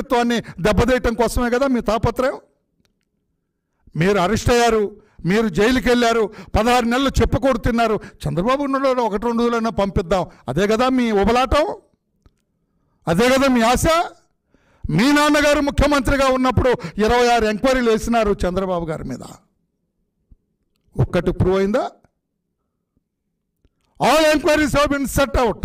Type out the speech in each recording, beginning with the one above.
వ్యక్తిత్వాన్ని దెబ్బతీయటం కోసమే కదా మీ తాపత్రయం మీరు అరెస్ట్ అయ్యారు మీరు జైలుకి వెళ్ళారు పదహారు నెలలు చెప్పుకోడు తిన్నారు చంద్రబాబు ఉన్నాడు ఒకటి రెండు రోజులైనా పంపిద్దాం అదే కదా మీ ఉబలాటం అదే కదా మీ ఆశ మీ నాన్నగారు ముఖ్యమంత్రిగా ఉన్నప్పుడు ఇరవై ఆరు ఎంక్వైరీలు వేసినారు చంద్రబాబు గారి మీద ఒక్కటి ప్రూవ్ అయిందా all enquiries have been set out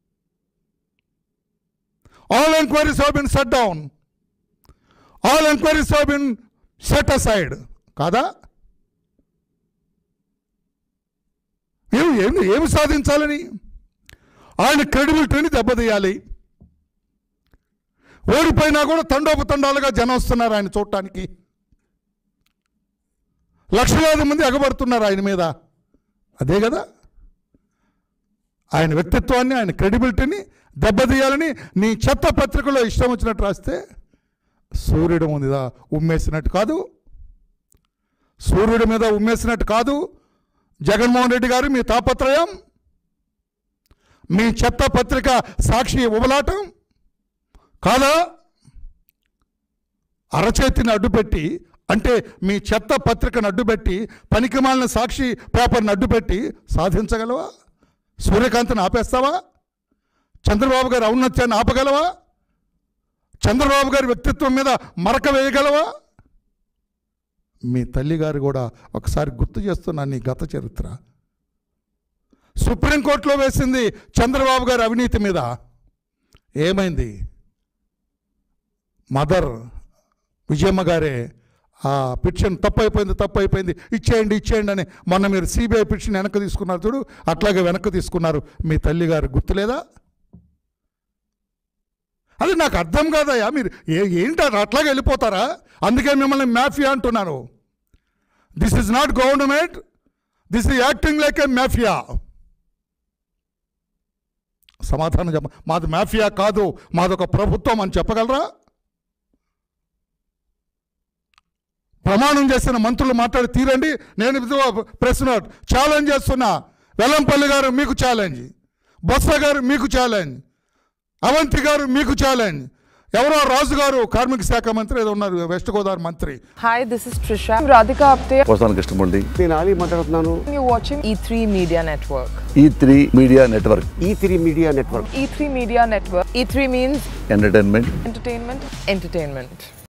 all enquiries have been set down all enquiries have been set aside కాదా ఏమి ఏమి ఏమి సాధించాలని ఆయన క్రెడిబిలిటీని దెబ్బతీయాలి ఓడిపోయినా కూడా తండోపతండాలుగా జనం వస్తున్నారు ఆయన చూడటానికి లక్షలాది మంది ఎగబడుతున్నారు ఆయన మీద అదే కదా ఆయన వ్యక్తిత్వాన్ని ఆయన క్రెడిబిలిటీని దెబ్బతీయాలని నీ చెత్త పత్రికలో ఇష్టం వచ్చినట్టు రాస్తే సూర్యుడు మీద ఉమ్మేసినట్టు కాదు సూర్యుడి మీద ఉమ్మేసినట్టు కాదు జగన్మోహన్ రెడ్డి గారు మీ తాపత్రయం మీ చెత్త పత్రిక సాక్షి ఉబలాటం కాదా అరచేతిని అడ్డుపెట్టి అంటే మీ చెత్త పత్రికను అడ్డుపెట్టి పనికిమాలిన సాక్షి పేపర్ని అడ్డుపెట్టి సాధించగలవా సూర్యకాంతిని ఆపేస్తావా చంద్రబాబు గారి ఔన్నత్యాన్ని ఆపగలవా చంద్రబాబు గారి వ్యక్తిత్వం మీద మరక వేయగలవా మీ తల్లిగారు కూడా ఒకసారి గుర్తు చేస్తున్నా నీ గత చరిత్ర సుప్రీంకోర్టులో వేసింది చంద్రబాబు గారి అవినీతి మీద ఏమైంది మదర్ విజయమ్మ గారే ఆ పిటిషన్ తప్పు అయిపోయింది తప్పు అయిపోయింది ఇచ్చేయండి ఇచ్చేయండి అని మొన్న మీరు సిబిఐ పిటిషన్ వెనక్కి తీసుకున్నారు చూడు అట్లాగే వెనక్కి తీసుకున్నారు మీ తల్లి గారు గుర్తులేదా అది నాకు అర్థం కాదయ్యా మీరు ఏ ఏంటి అది అట్లాగే వెళ్ళిపోతారా అందుకే మిమ్మల్ని మాఫియా అంటున్నాను this is not government this is acting like a mafia సమాధానం చెప్ప మాది మాఫియా కాదు మాదొక ప్రభుత్వం అని చెప్పగలరా ప్రమాణం చేసిన మంత్రులు మాట్లాడి తీరండి నేను ఇదిగో ప్రెస్ నోట్ ఛాలెంజ్ చేస్తున్నా వెల్లంపల్లి గారు మీకు ఛాలెంజ్ బొత్స గారు మీకు ఛాలెంజ్ అవంతి గారు మీకు ఛాలెంజ్ ఎవరో రాజు గారు కార్మిక శాఖ మంత్రి ఏదో ఉన్నారు వెస్ట్ గోదావరి మంత్రి Hi, this is Trisha. I'm Radhika Apte. వస్తాను కృష్ణమూర్తి నేను ఆలీ మాట్లాడుతున్నాను You're watching E3 Media Network. E three media network E three media network E3 Media Network. E3 means entertainment entertainment, entertainment.